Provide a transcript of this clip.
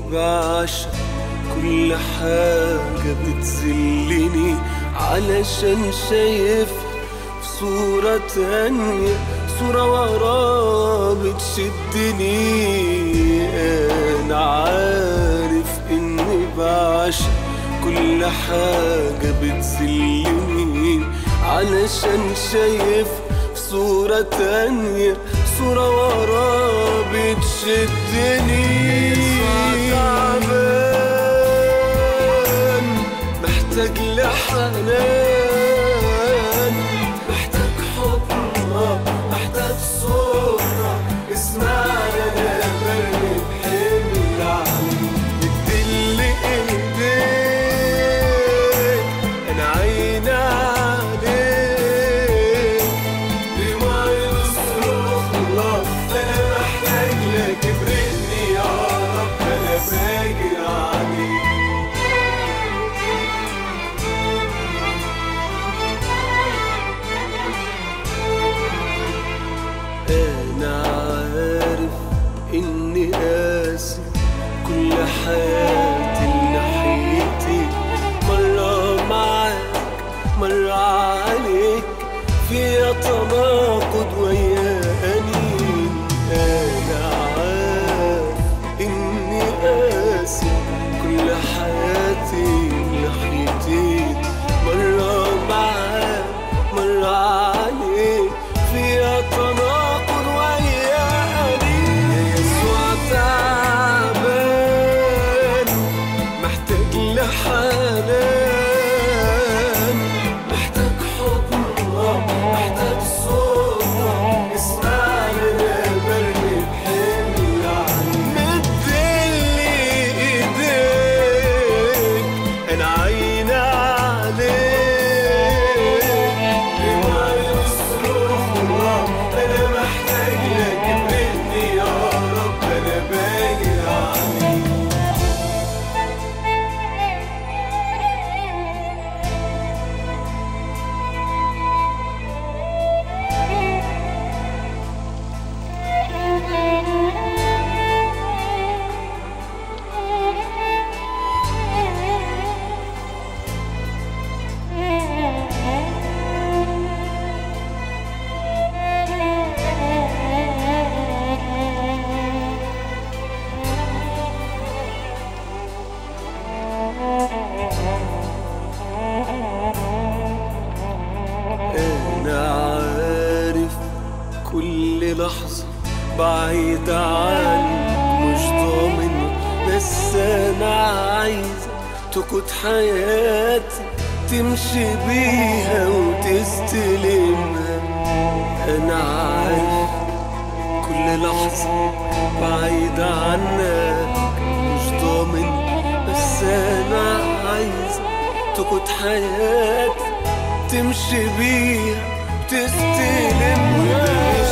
بعشق كل حاجة بتذلني علشان شايف في صورة تانية صورة ورا بتشدني أنا عارف إني بعشق كل حاجة بتذلني علشان شايف في صورة تانية صورة ورا بتشدني تعبان محتاج لحنان محتاج حضنك محتاج صوتك اسمعني انا برمي بحمل عنك بتدلي ايديك انا عيني عليك دموعي بصرخ لك انا محتاج لك برني يا رب انا باجي عليك أنا عارف إني قاسي كل حياتي ناحيتي مرة معاك مرة عليك فيها تناقض وياني أنا عارف إني قاسي كل حياتي ناحيتي مرة معاك مرة عليك فيها تناقض وياني يا يسوع تعبان محتاج لحنان محتاج حضنك محتاج صوتك اسمعني انا برمي بحمل عنك مدلي ايديك انا عيني عليك دموعي بصرخ لك انا محتاج لك مني يا رب انا باجي عليك أنا عارف كل لحظة بعيد عنك مش ضامن بس أنا عايزة تقود حياتي تمشي بيها وتستلمها أنا عارف كل لحظة بعيد عنك مش ضامن بس أنا عايزة تقود حياتي تمشي بيها تستلم وده